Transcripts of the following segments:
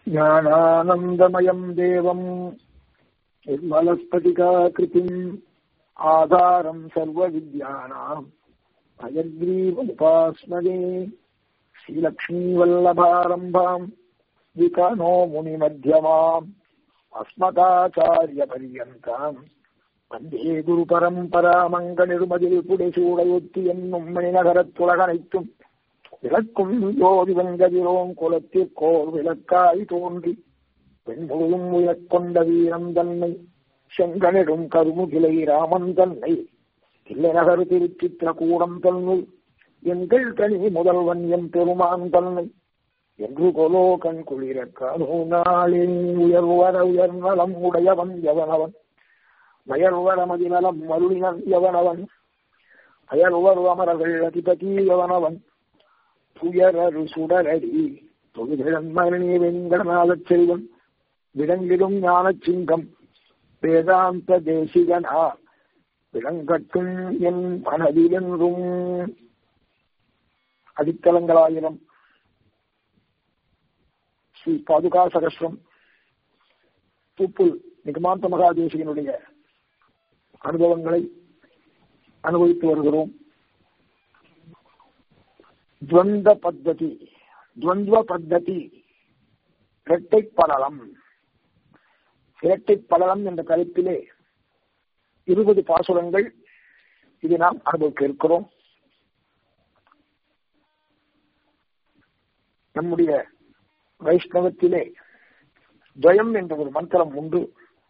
ज्ञानानन्दमयम् देवम् निर्मलस्फटिकाकृतिम् आधारम् सर्वविद्यानाम् अयग्रीवमुपास्मदे श्रीलक्ष्मीवल्लभारम्भाम् विकानो मुनिमध्यमाम् अस्मदाचार्यपर्यन्ताम् வந்தே குரு பரம்பரா மங்களிருமதில் புடைசூடையொத்தி என்னும் மணிநகரத்துலகனைத்தும் விளக்கும் ஜோதி வெங்கதிரோம் குலத்திற்கோர் விளக்காய் தோன்றி பெண்முழுதும் உயக்கொண்ட வீரம் தன்னை செங்கனிடும் கருமுகிலை ராமன் தன்னை தில்லைநகர் திருச்சித்திர கூடம் தன்னை எங்கள் தனி முதல்வன் எம் பெருமான் தன்னை என்று கொலோ கண் குளிர கருணாளே உயர்வர உயர்நலம் உடையவன் எவனவன் மயர்வர மதிநலம் மருளினன் எவனவன் அயர்வர் அமரர்கள் அதிபதி எவனவன் துயரரு சுடரடி தொழுகிழன் மரணி வெங்கடநாதச் செல்வன் விளங்கிடும் ஞானச் சிங்கம் வேதாந்த தேசிகனா விளங்கட்டும் என் மனதிலென்றும் அடித்தளங்களாயிரம் ஸ்ரீ பாதுகா சகஸ்ரம் தூப்புல் நிகமாந்த மகாதேசிகனுடைய அனுபவங்களை அனுபவித்து வருகிறோம் துவந்த பத்ததி துவந்துவ பத்ததி இரட்டை பலலம் இரட்டை பலலம் என்ற தலைப்பிலே இருபது பாசுரங்கள் இது நாம் அனுபவிக்க இருக்கிறோம் நம்முடைய வைஷ்ணவத்திலே துவயம் என்ற ஒரு மந்திரம் உண்டு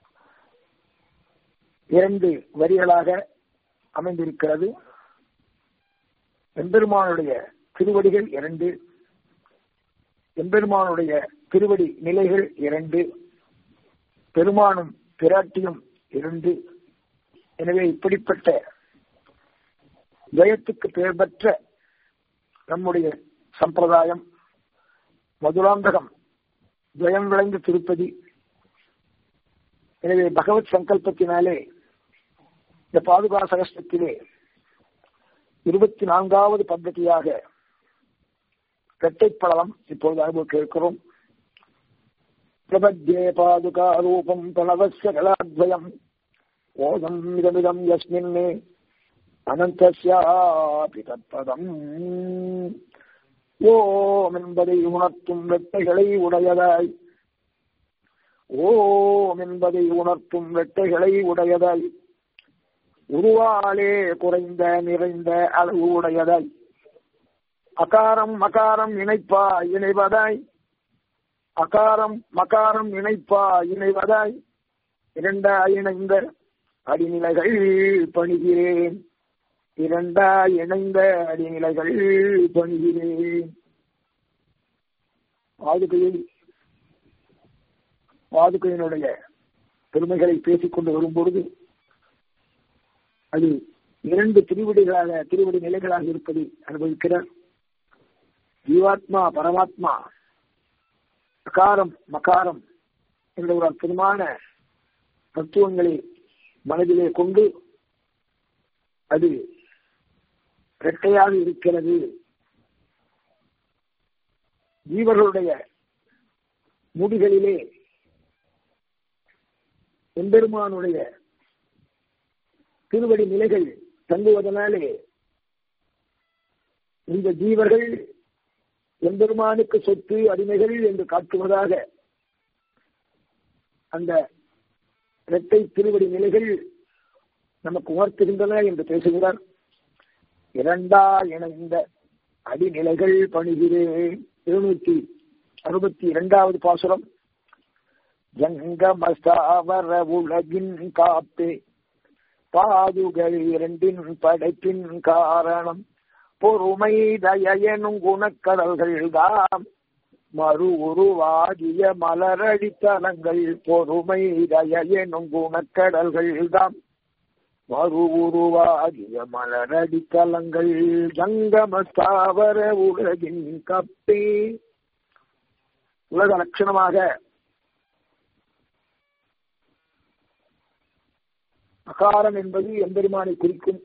இரண்டு வரிகளாக அமைந்திருக்கிறது எம்பெருமானுடைய திருவடிகள் இரண்டு எம்பெருமானுடைய திருவடி நிலைகள் இரண்டு பெருமானும் பிராட்டியும் இரண்டு எனவே இப்படிப்பட்ட துவயத்துக்கு பெயர் பெற்ற நம்முடைய சம்பிரதாயம் மதுராந்தகம் துவயம் விளைந்த திருப்பதி எனவே பகவத் சங்கல்பத்தினாலே இந்த பாதுகா சகஸ்டத்திலே இருபத்தி நான்காவது பద్ధதியாக இரட்டைப்படலம் இப்பொழுது அனுபவிக்க இருக்கிறோம் பிரபத்யே பாதுகா ரூபம் பிரணவசிய கலாத்வயம் ஓதம் இதமிதம் யஸ்மின்னே அனந்தஸ்யாபி தத்பதம் ஓம் என்பதை உணர்த்தும் வெட்டைகளை உடையதாய் ஓம் என்பதை உணர்த்தும் வெட்டைகளை உடையதாய் உருவாலே குறைந்த நிறைந்த அளவு உடையதாய் அகாரம் மகாரம் இணைப்பா இணைவதாய் அகாரம் மகாரம் இணைப்பா இணைவதாய் இரண்டா இணைந்த அடிநிலைகள் பணிகிறேன் இரண்டா இணைந்த அடிநிலைகள் பணிகிறேன் பாதுகையில் பாதுகையினுடைய பெருமைகளை பேசிக்கொண்டு வரும்பொழுது அது இரண்டு திருவிடிகளாக திருவிடி நிலைகளாக இருப்பதை அனுபவிக்கிறார் ஜீவாத்மா பரமாத்மா அகாரம் மகாரம் என்ற ஒரு அற்புதமான தத்துவங்களை மனதிலே கொண்டு அது இரட்டையாக இருக்கிறது ஜீவர்களுடைய முடிகளிலே எம்பெருமானுடைய திருவடி நிலைகள் தங்குவதனாலே இந்த ஜீவர்கள் எம்பெருமானுக்கு சொத்து அடிமைகள் என்று காட்டுவதாக அந்த இரட்டை திருவடி நிலைகள் நமக்கு உணர்த்துகின்றன என்று பேசுகிறார் இரண்டா இணைந்த அடிநிலைகள் பணிகிறேன் இருநூற்றி அறுபத்தி இரண்டாவது பாசுரம் ஜங்கமஸ்தாவர உலகின் காப்பே பாதுகள் இரண்டின் படைப்பின் காரணம் பொறுமை தயனும் குணக்கடல்கள் தாம் மறு உருவாகிய மலரடித்தலங்கள் பொறுமை தயனும் குணக்கடல்கள் தாம் மறு உருவாகிய மலரடித்தலங்கள் ஜங்கமஸ்தாவர உலகின் கப்பே உலக லட்சணமாக அகாரம் என்பது எம்பெருமானை குறிக்கும்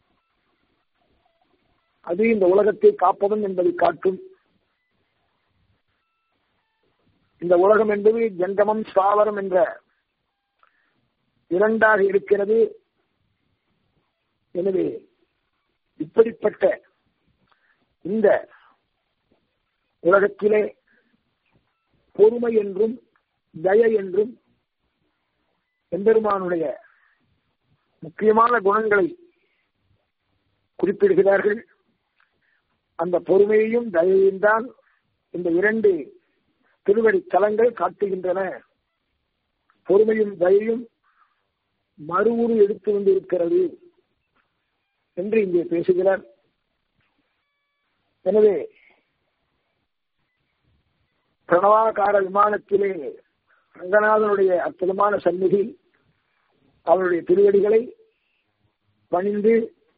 அது இந்த உலகத்தை காப்பவன் என்பதை காட்டும் இந்த உலகம் என்பது ஜங்கமம் ஸ்தாவரம் என்ற இரண்டாக இருக்கிறது எனவே இப்படிப்பட்ட இந்த உலகத்திலே பொறுமை என்றும் தய என்றும் எம்பெருமானுடைய முக்கியமான குணங்களை குறிப்பிடுகிறார்கள் அந்த பொறுமையையும் தயையும் தான் இந்த இரண்டு திருவடி தலங்கள் காட்டுகின்றன பொறுமையும் தயையும் மறுவுரு எடுத்து வந்திருக்கிறது என்று இங்கே பேசுகிறார் எனவே பிரணவாகார விமானத்திலே ரங்கநாதனுடைய அற்புதமான சந்நிதி அவருடைய திருவடிகளை பணிந்து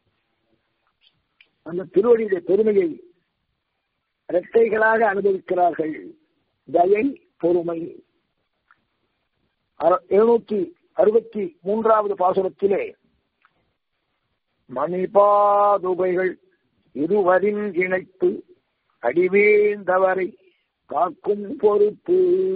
அந்த திருவடியுடைய பெருமையை இரட்டைகளாக அனுபவிக்கிறார்கள் தயை பொறுமை எழுநூத்தி அறுபத்தி மூன்றாவது பாசுரத்திலே மணிபாதுகைகள் இருவரின் இணைப்பு அடிவேந்தவரை காக்கும் பொறுப்பு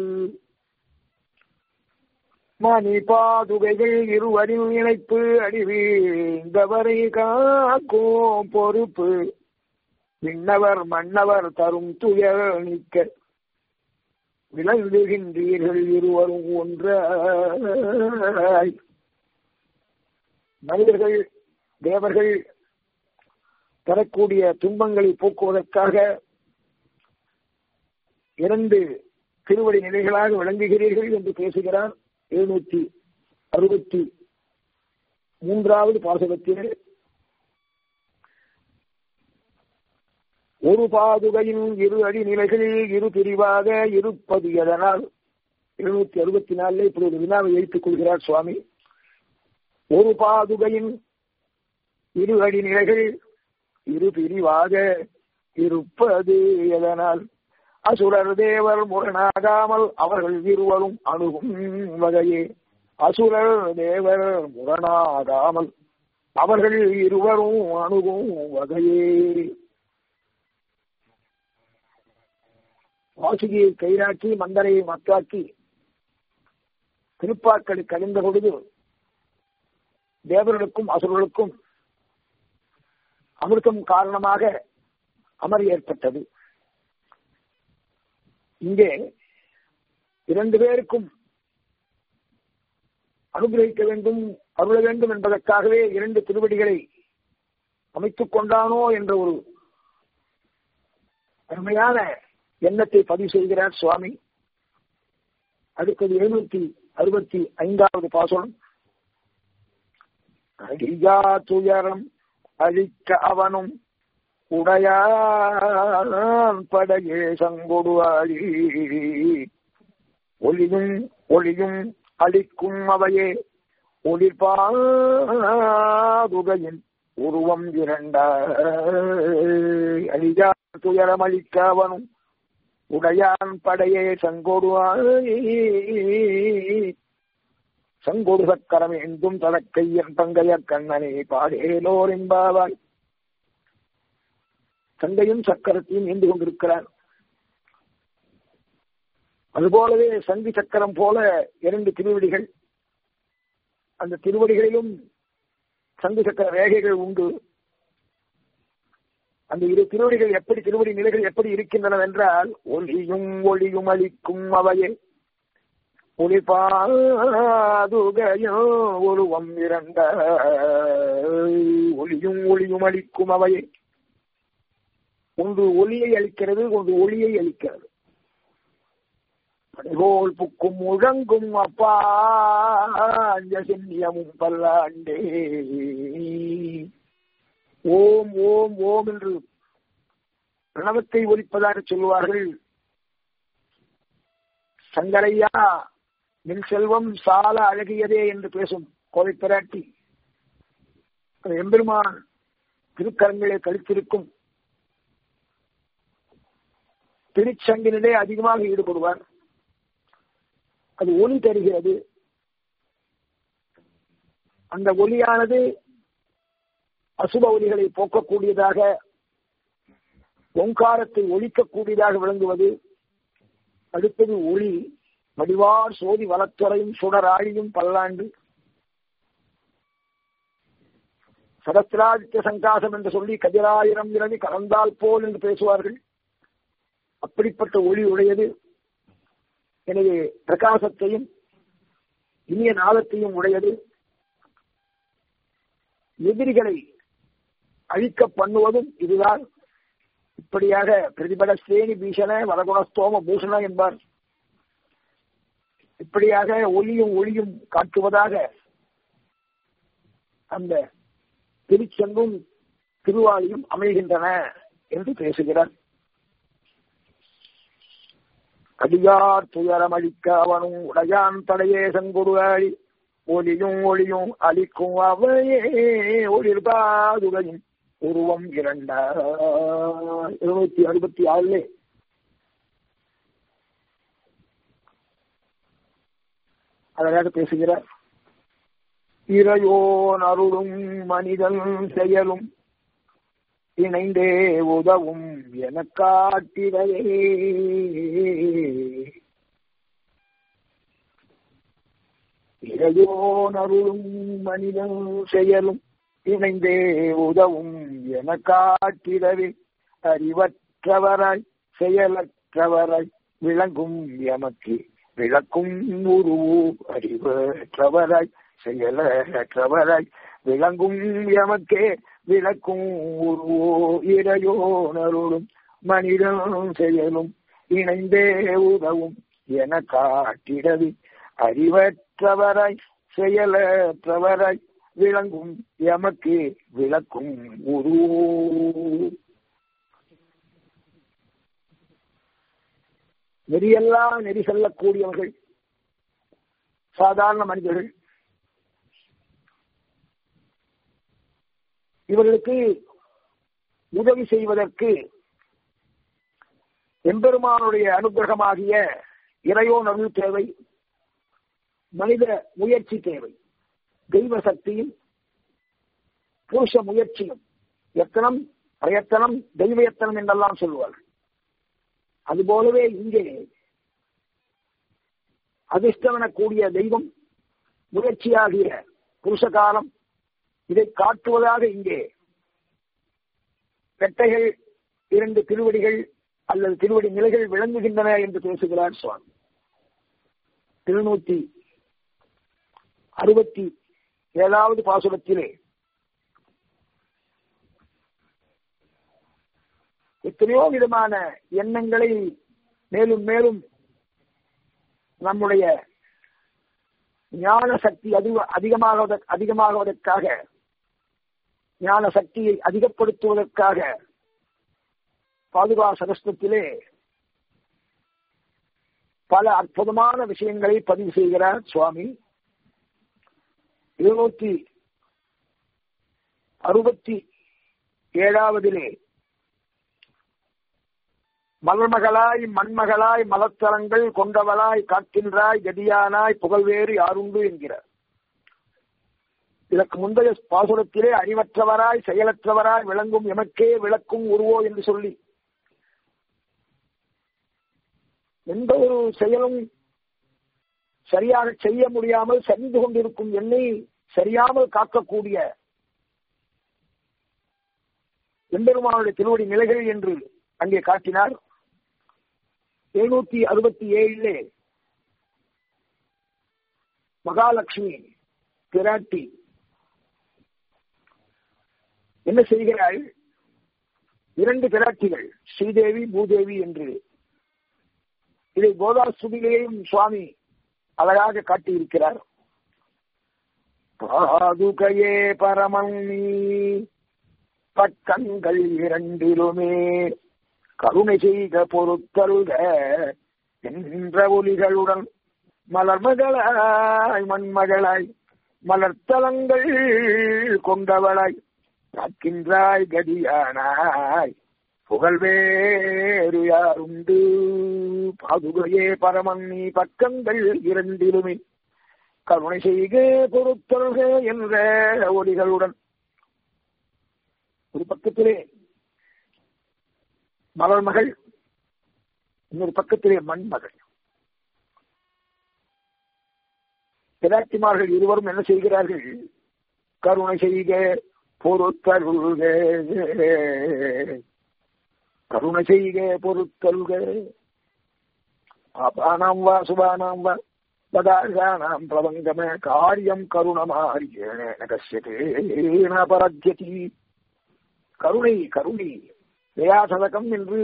மணி பாதுகைகள் இருவரின் இணைப்பு அடிவீந்தவரை காக்கும் பொறுப்பு விண்ணவர் மன்னவர் தரும் துயர் நீக்க விளங்குகின்றீர்கள் இருவரும் ஒன்றாய் மனிதர்கள் தேவர்கள் தரக்கூடிய துன்பங்களை போக்குவதற்காக இரண்டு திருவடி நிலைகளாக விளங்குகிறீர்கள் என்று பேசுகிறார் எழுநூத்தி அறுபத்தி மூன்றாவது பாசகத்திலே ஒரு பாதுகையின் இரு அடி நிலைகளில் இரு பிரிவாக இருப்பது எதனால் இருநூத்தி அறுபத்தி நாலுல இப்படி ஒரு வினாவை வைத்துக் கொள்கிறார் சுவாமி ஒரு பாதுகையின் இரு அடி நிலைகள் இரு பிரிவாக இருப்பது எதனால் அசுரர் தேவர் முரணாகாமல் அவர்கள் இருவரும் அணுகும் வகையே அசுரர் தேவர் முரணாகாமல் அவர்கள் இருவரும் அணுகும் வகையே வாசுகியை கைராக்கி மந்தரையை மத்தாக்கி திருப்பாக்களை கழிந்த பொழுது தேவர்களுக்கும் அசுரர்களுக்கும் அமிர்தம் காரணமாக அமர் ஏற்பட்டது இங்கே இரண்டு பேருக்கும் அனுகிரகிக்க வேண்டும் அருள வேண்டும் என்பதற்காகவே இரண்டு திருவடிகளை அமைத்துக் கொண்டானோ என்ற ஒரு அருமையான எண்ணத்தை பதிவு செய்கிறார் சுவாமி அடுத்தது எழுநூத்தி அறுபத்தி ஐந்தாவது பாசனம் அடியா துயரம் அழிக்க அவனும் உடையான் படையே சங்கொடுவாழி ஒளியும் ஒளியும் அளிக்கும் அவையே ஒளிர்பாதுகையின் உருவம் இரண்ட அழியா துயரம் அளிக்க அவனும் உடையான் படையே சங்கோடுவாய் சங்கோடு சக்கரம் எங்கும் தடக்கையன் பங்கைய கண்ணனை பாடேலோர் என்பாவாய் சங்கையும் சக்கரத்தையும் ஏந்து கொண்டிருக்கிறார் அதுபோலவே சங்கி சக்கரம் போல இரண்டு திருவடிகள் அந்த திருவடிகளிலும் சங்கு சக்கர ரேகைகள் உண்டு அந்த இரு திருவடிகள் எப்படி திருவடி நிலைகள் எப்படி இருக்கின்றன என்றால் ஒளியும் ஒளியும் அளிக்கும் அவையே ஒளிபாதுகையோ ஒருவம் இரண்ட ஒளியும் ஒளியும் அளிக்கும் அவையே ஒன்று ஒளியை அளிக்கிறது ஒன்று ஒளியை அளிக்கிறது படைகோல் புக்கும் முழங்கும் அப்பா சென்னியமும் பல்லாண்டே ஓம் ஓம் ஓம் என்று பிரணவத்தை ஒலிப்பதாக சொல்லுவார்கள் சங்கரையா மின் செல்வம் சால அழகியதே என்று பேசும் கோவை பிராட்டி எம்பெருமான் திருக்கரங்களே கழித்திருக்கும் திருச்சங்கினிலே அதிகமாக ஈடுபடுவார் அது ஒளி தருகிறது அந்த ஒளியானது அசுப ஒலிகளை போக்கக்கூடியதாக ஓங்காரத்தை ஒழிக்கக்கூடியதாக விளங்குவது அடுத்தது ஒளி வடிவார் சோதி வளத்துறையும் சுடராழியும் பல்லாண்டு சதஸ்திராதித்ய சங்காசம் என்று சொல்லி கதிராயிரம் இரவி கலந்தால் போல் என்று பேசுவார்கள் அப்படிப்பட்ட ஒளி உடையது எனவே பிரகாசத்தையும் இனிய நாளத்தையும் உடையது எதிரிகளை அழிக்க பண்ணுவதும் இதுதான் இப்படியாக பிரதிபல ஸ்ரேணி பீஷண வரகுணஸ்தோம பூஷண என்பார் இப்படியாக ஒளியும் ஒளியும் காட்டுவதாக அந்த திருச்செங்கும் திருவாளியும் அமைகின்றன என்று பேசுகிறார் அடியார் துயரம் அளிக்க அவனும் உடையான் தடையே செங்கொடுவாளி ஒளியும் ஒளியும் அளிக்கும் அவையே ஒளிர்பாதுகையும் உருவம் இரண்டா இருநூத்தி அறுபத்தி ஆறுலே அழகாக பேசுகிறார் இறையோன் அருளும் மனிதன் செயலும் இணைந்தே உதவும் என காட்டிடையே இறையோன் அருளும் மனிதன் செயலும் இணைந்தே உதவும் என காட்டிடவே அறிவற்றவராய் செயலற்றவராய் விளங்கும் எமக்கு விளக்கும் உருவு அறிவற்றவராய் செயலற்றவராய் விளங்கும் எமக்கே விளக்கும் உருவோ இறையோனருளும் மனிதனும் செயலும் இணைந்தே உதவும் என காட்டிடவே அறிவற்றவராய் செயலற்றவராய் விளங்கும் எமக்கு விளக்கும் உருவோ நெறியெல்லாம் நெறி செல்லக்கூடியவர்கள் சாதாரண மனிதர்கள் இவர்களுக்கு உதவி செய்வதற்கு எம்பெருமானுடைய அனுகிரகமாகிய இறையோன் அருள் தேவை மனித முயற்சி தேவை தெய்வ சக்தியும் புருஷ முயற்சியும் எத்தனம் பிரயத்தனம் தெய்வ எத்தனம் என்றெல்லாம் சொல்லுவார்கள் அதுபோலவே இங்கே அதிர்ஷ்டமெனக்கூடிய தெய்வம் முயற்சியாகிய புருஷகாலம் இதை காட்டுவதாக இங்கே பெட்டைகள் இரண்டு திருவடிகள் அல்லது திருவடி நிலைகள் விளங்குகின்றன என்று பேசுகிறார் சுவாமி திருநூத்தி அறுபத்தி ஏழாவது பாசுரத்திலே எத்தனையோ விதமான எண்ணங்களை மேலும் மேலும் நம்முடைய ஞான சக்தி அதிக அதிகமாக அதிகமாகுவதற்காக ஞான சக்தியை அதிகப்படுத்துவதற்காக பாதுகா சகஸ்தத்திலே பல அற்புதமான விஷயங்களை பதிவு செய்கிறார் சுவாமி இருநூத்தி அறுபத்தி ஏழாவதிலே மலர்மகளாய் மண்மகளாய் மலத்தலங்கள் கொண்டவளாய் காக்கின்றாய் கதியானாய் புகழ்வேறு யாருண்டு என்கிறார் இதற்கு முந்தைய பாசுரத்திலே அறிவற்றவராய் செயலற்றவராய் விளங்கும் எமக்கே விளக்கும் உருவோ என்று சொல்லி எந்த ஒரு செயலும் சரியாக செய்ய முடியாமல் சரிந்து கொண்டிருக்கும் என்னை சரியாமல் காக்கக்கூடிய எம்பெருமானுடைய திருவடி நிலைகள் என்று அங்கே காட்டினார் எழுநூத்தி அறுபத்தி ஏழிலே மகாலட்சுமி பிராட்டி என்ன செய்கிறாள் இரண்டு பிராட்டிகள் ஸ்ரீதேவி பூதேவி என்று இதை கோதாஸ்துதியிலேயும் சுவாமி அழகாக காட்டியிருக்கிறார் பாதுகையே பரமன் நீ பக்கங்கள் இரண்டிலுமே கருணை செய்த பொருட்கருக என்ற ஒலிகளுடன் மலர்மகளாய் மண்மகளாய் மலர்த்தலங்கள் கொண்டவளாய் காக்கின்றாய் கதியானாய் புகழ்வேறு யாருண்டு பாதுகையே பரமன் நீ பக்கங்கள் இரண்டிலுமே கருணை செய்க பொருத்தல்க என்ற ஒலிகளுடன் ஒரு பக்கத்திலே மலர்மகள் இன்னொரு பக்கத்திலே மண்மகள் பிராட்டிமார்கள் இருவரும் என்ன செய்கிறார்கள் கருணை செய்க பொறுத்தருள்க கருணை செய்க பொறுத்தருள்க பாபானாம் வா சுபானாம் வா பதாகானாம் பிரபங்கம காரியம் கருணமாரியேன கசியதேன பரத்யதி கருணை கருணை தயாசதகம் என்று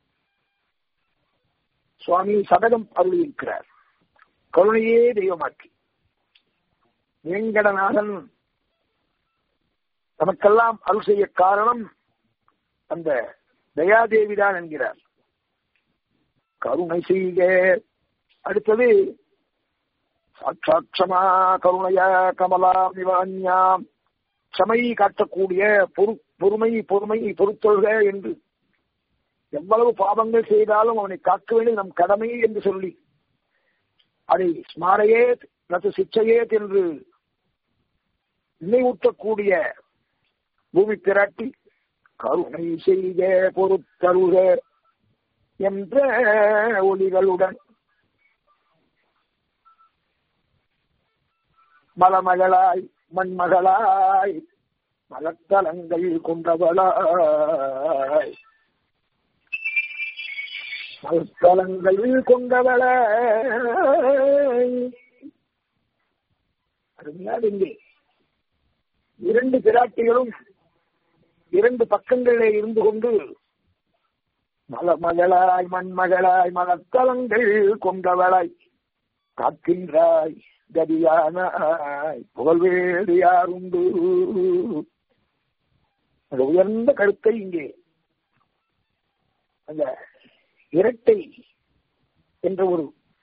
சுவாமி சதகம் அருளியிருக்கிறார் கருணையே தெய்வமாக்கி வேங்கடநாதன் நமக்கெல்லாம் அருள் செய்ய காரணம் அந்த தயாதேவிதான் என்கிறார் கருணை செய்க அடுத்தது சாட்சாட்சமா கருணையா கமலா விவான்யாம் சமை காட்டக்கூடிய பொறு பொறுமை பொறுமை பொறுத்தொள்க என்று எவ்வளவு பாவங்கள் செய்தாலும் அவனை காக்க வேண்டியது நம் கடமை என்று சொல்லி அதை ஸ்மாரையே நது சிச்சையேத் என்று நினைவூட்டக்கூடிய பூமி பிராட்டி கருணை செய்க பொறுத்தருக என்ற ஒளிகளுடன் மலமகளாய் மண்மகளாய் மலத்தலங்கள் கொண்டவளாய் மலத்தலங்கள் கொண்டவளாய் அருமையாக இங்கே இரண்டு பிராட்டிகளும் இரண்டு பக்கங்களிலே இருந்து கொண்டு மலமகளாய் மண்மகளாய் மலத்தலங்கள் கொண்டவளாய் காக்கின்றாய் கதியானாய் புகழ்வேடு யாருண்டு அந்த உயர்ந்த கருத்தை இங்கே அந்த இரட்டை என்ற ஒரு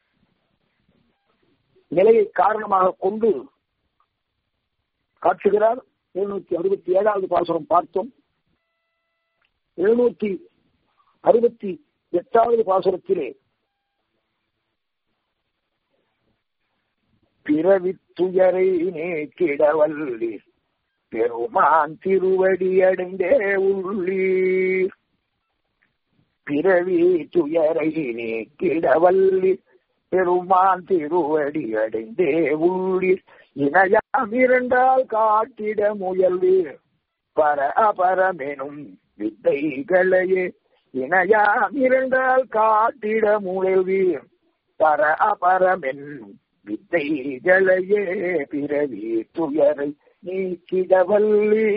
நிலையை காரணமாக கொண்டு காட்டுகிறார் எழுநூத்தி அறுபத்தி ஏழாவது பாசுரம் பார்த்தோம் எழுநூத்தி அறுபத்தி எட்டாவது பாசுரத்திலே பிறவித்துயரை நீக்கிடவல்லீர் பெருமான் திருவடி அடைந்தே உள்ளீர் பிறவி துயரை நீக்கிடவல்லீர் பெருமான் திருவடி அடைந்தே உள்ளீர் இணையாம் இரண்டால் காட்டிட முயல்வீர் பர அபரமெனும் வித்தைகளையே இணையாம் இரண்டால் காட்டிட முயல்வீர் பர அபரமெனும் வித்தைகளையே பிறவி துயரை நீக்கிடவல்லி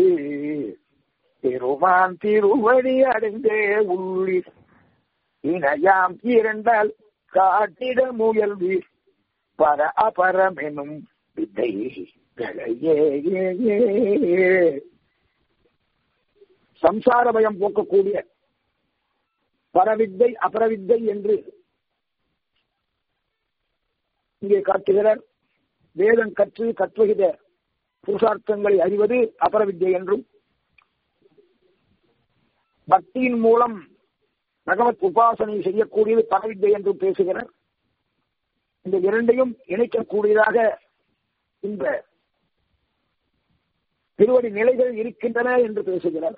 பெருமான் திருவடி அடைந்தே உள்ளி இணையாம் இரண்டால் காட்டிட முயல்வீர் பர அபரமெனும் வித்தைகளையே சம்சார பயம் போக்கக்கூடிய பரவித்தை அபரவித்தை என்று இங்கே காட்டுகிறார் வேதம் கற்று கற்றுகிற புருஷார்த்தங்களை அறிவது அபரவித்யை என்றும் பக்தியின் மூலம் பகவத் உபாசனை செய்யக்கூடியது பரவித்யை என்றும் பேசுகிறார் இந்த இரண்டையும் இணைக்கக்கூடியதாக இந்த திருவடி நிலைகள் இருக்கின்றன என்று பேசுகிறார்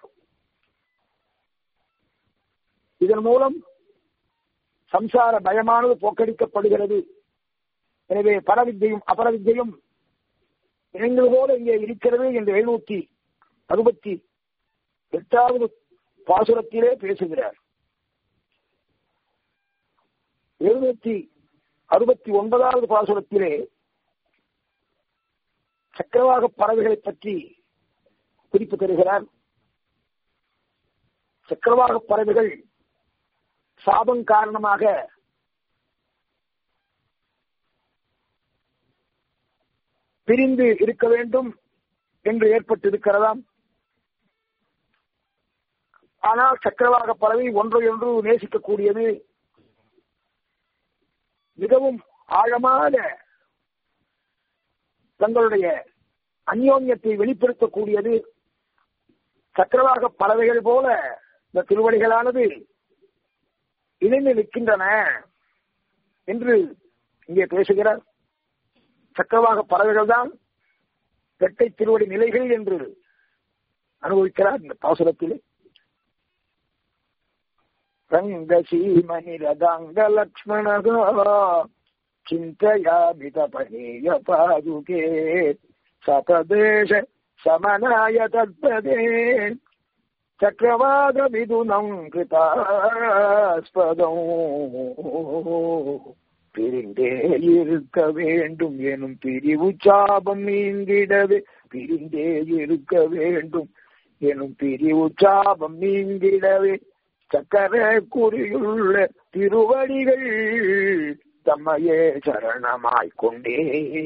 இதன் மூலம் சம்சார பயமானது போக்கடிக்கப்படுகிறது எனவே பரவித்தையும் அபரவித்தையும் இணைந்தது போல இங்கே இருக்கிறது என்று எழுநூத்தி அறுபத்தி எட்டாவது பாசுரத்திலே பேசுகிறார் எழுநூத்தி அறுபத்தி ஒன்பதாவது பாசுரத்திலே சக்கரவாக பறவைகளை பற்றி குறிப்பு தருகிறார் சக்கரவாக பறவைகள் சாபம் காரணமாக பிரிந்து இருக்க வேண்டும் என்று ஏற்பட்டிருக்கிறதாம் ஆனால் சக்கரவாக பறவை ஒன்றை ஒன்று நேசிக்கக்கூடியது மிகவும் ஆழமான தங்களுடைய அந்யோன்யத்தை வெளிப்படுத்தக்கூடியது சக்கரவாக பறவைகள் போல இந்த திருவடிகளானது இணைந்து நிற்கின்றன என்று இங்கே பேசுகிறார் சக்கரவாக பறவைகள் தான் இரட்டை திருவடி நிலைகள் என்று அனுபவிக்கிறார் இந்த பாசுரத்திலே रङ्गसीमनिरदाङ्गलक्ष्मणः चिन्तयामि तपनीय पादुके सतदेश समनाय तद्पदे சக்கரவாதமிதுனம் கிருதாஸ்பதம் பிரிந்தே இருக்க வேண்டும் எனும் பிரிவு சாபம் நீங்கிடவே பிரிந்தே இருக்க வேண்டும் எனும் பிரிவு சாபம் நீங்கிடவே சக்கர குறியுள்ள திருவடிகள் தம்மையே சரணமாய் கொண்டே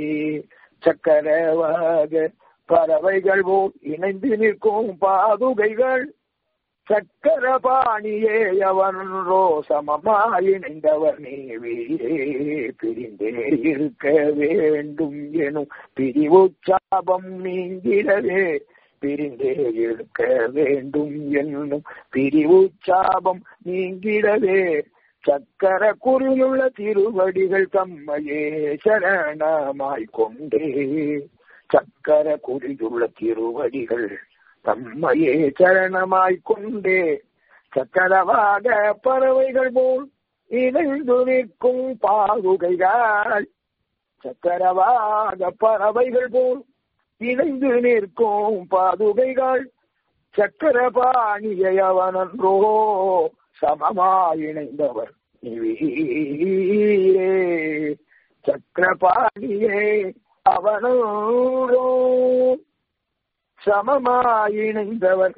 சக்கரவாக பறவைகள் போல் இணைந்து நிற்கும் பாதுகைகள் சக்கர பாணியே அவனோ சமமாய் இணைந்தவர் நீவியே பிரிந்தே இருக்க வேண்டும் எனும் பிரிவு சாபம் நீங்கிடவே பிரிந்தே இருக்க வேண்டும் என்னும் பிரிவு சாபம் நீங்கிடவே சக்கர குறியுள்ள திருவடிகள் தம்மையே சரணமாய் கொண்டே சக்கர குறியுள்ள திருவடிகள் தம்மையே சரணமாய் கொண்டே சக்கரவாக பறவைகள் போல் இணைந்து நிற்கும் பாதுகைகள் சக்கரவாக பறவைகள் போல் இணைந்து நிற்கும் பாதுகைகள் சக்கரபாணியை அவனன்றோ சமமாய் இணைந்தவர் நீவீரே சக்கரபாணியே அவனோ சமமாயிணைந்தவர்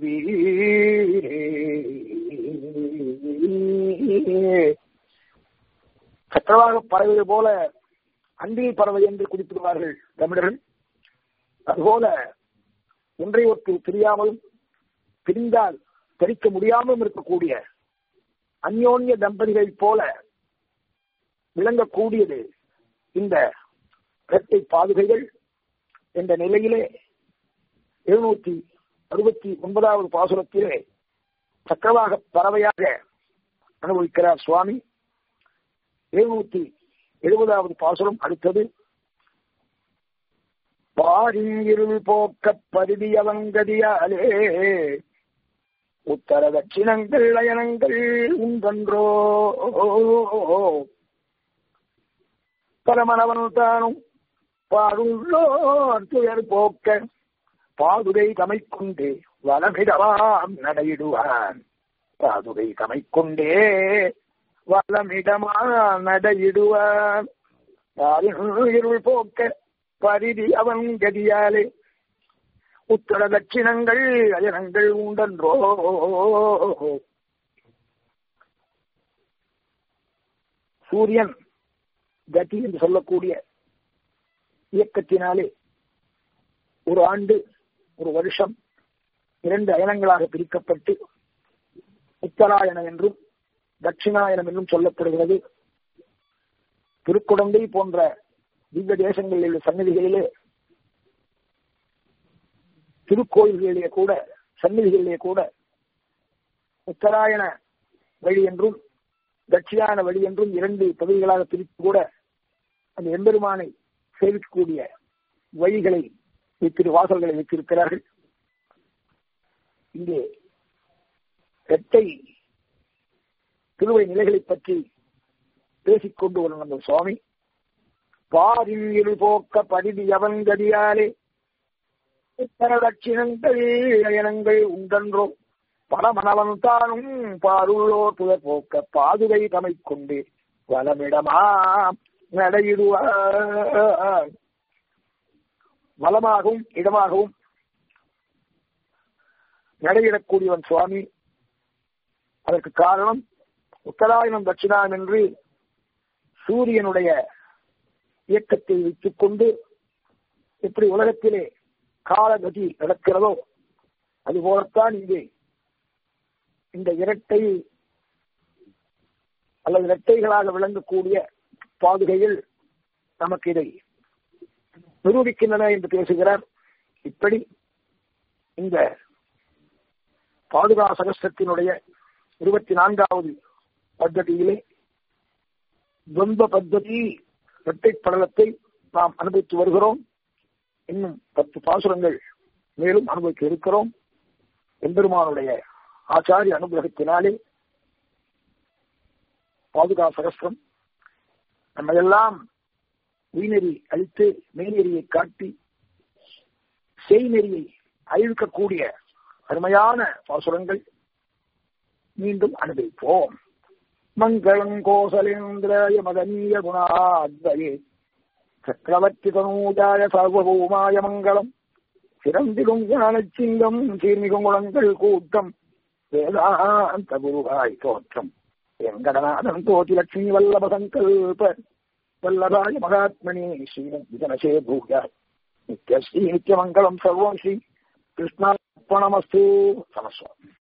நீவீரே சக்கரவாக பறவை போல அன்பில் பறவை என்று குறிப்பிடுவார்கள் தமிழர்கள் அதுபோல ஒன்றை ஒன்று தெரியாமலும் பிரிந்தால் தெரிக்க முடியாமலும் இருக்கக்கூடிய அந்யோன்ய தம்பதிகள் போல விளங்கக்கூடியது இந்த இரட்டை பாதுகைகள் என்ற நிலையிலே எழுநூத்தி அறுபத்தி ஒன்பதாவது பாசுரத்திலே சக்கரவாக பறவையாக அனுபவிக்கிறார் சுவாமி எழுநூத்தி எழுபதாவது பாசுரம் அடுத்தது பாரிங்கிருள் போக்க பருதியவங்கதியாலே உத்தர தட்சிணங்கள் அயனங்கள் உண்டன்றோ பரமனவன் தானும் பாடுள்ளோர் துயர் போக்க பாதுகை தமைக்கொண்டே வளமிடமாம் நடையிடுவான் பாதுகை தமைக்கொண்டே வளமிடமா நடையிடுவான் இருள் போக்க பரிதி அவன் கதியாலே உத்தர தட்சிணங்கள் அயனங்கள் உண்டன்றோ சூரியன் கதி என்று சொல்லக்கூடிய இயக்கத்தினாலே ஒரு ஆண்டு ஒரு வருஷம் இரண்டு அயனங்களாக பிரிக்கப்பட்டு உத்தராயணம் என்றும் தட்சிணாயனம் என்றும் சொல்லப்படுகிறது திருக்குடந்தை போன்ற திவ்ய தேசங்களில் உள்ள சன்னதிகளிலே திருக்கோயில்களிலே கூட சந்நிதிகளிலே கூட உத்தராயண வழி என்றும் தட்சிணாயன வழி என்றும் இரண்டு பகுதிகளாக பிரித்து கூட அந்த எம்பெருமானை சேவிக்கக்கூடிய வழிகளை வைத்திரு வாசல்களை வைத்திருக்கிறார்கள் இங்கே இரட்டை திருவை நிலைகளை பற்றி பேசிக்கொண்டு வரும் நம்ம சுவாமி பாரின் இருள் போக்க படிதி அவங்கதியாலே உத்தர தட்சிணங்கள் அயனங்கள் உண்டன்றோ பரமனவன் தானும் பாருள்ளோ துயர் போக்க பாதுகை தமை கொண்டு வளமிடமாம் நடையிடுவார் வளமாகவும் இடமாகவும் நடையிடக்கூடியவன் சுவாமி அதற்கு காரணம் உத்தராயணம் தட்சிணாயம் என்று சூரியனுடைய இயக்கத்தை வைத்துக் கொண்டு எப்படி உலகத்திலே காலகதி நடக்கிறதோ அதுபோலத்தான் இங்கே இந்த இரட்டை அல்லது இரட்டைகளாக விளங்கக்கூடிய பாதுகையில் நமக்கு இதை நிரூபிக்கின்றன என்று பேசுகிறார் இப்படி இந்த பாதுகா சகஸ்திரத்தினுடைய இருபத்தி நான்காவது பத்ததியிலே துவந்த பத்ததி இரட்டை படலத்தை நாம் அனுபவித்து வருகிறோம் இன்னும் பத்து பாசுரங்கள் மேலும் அனுபவிக்க இருக்கிறோம் எம்பெருமானுடைய ஆச்சாரிய அனுகிரகத்தினாலே பாதுகா சகஸ்திரம் நம்ம எல்லாம் உயிர்நெறி அழித்து மெய்நெறியை காட்டி செய்நெறியை அழிக்கக்கூடிய அருமையான பாசுரங்கள் மீண்டும் அனுபவிப்போம் மங்களம் கோசலேந்திராய மதனீய குணாத்வயே சக்கரவர்த்தி தனூஜாய சர்வபூமாய மங்களம் சிறந்திடும் ஞானச்சிங்கம் சீர்மிகும் குணங்கள் கூட்டம் வேதாந்த குருவாய் தோற்றம் வெங்கடநாதன் கோட்டி லட்சுமி வல்லப சங்கல்ப வல்லபாய மகாத்மனி ஸ்ரீ பூஜா நித்யஸ்ரீ நித்யமங்கலம் சர்வம் ஸ்ரீ கிருஷ்ணார்ப்பணமஸ்து நமஸ்வாமி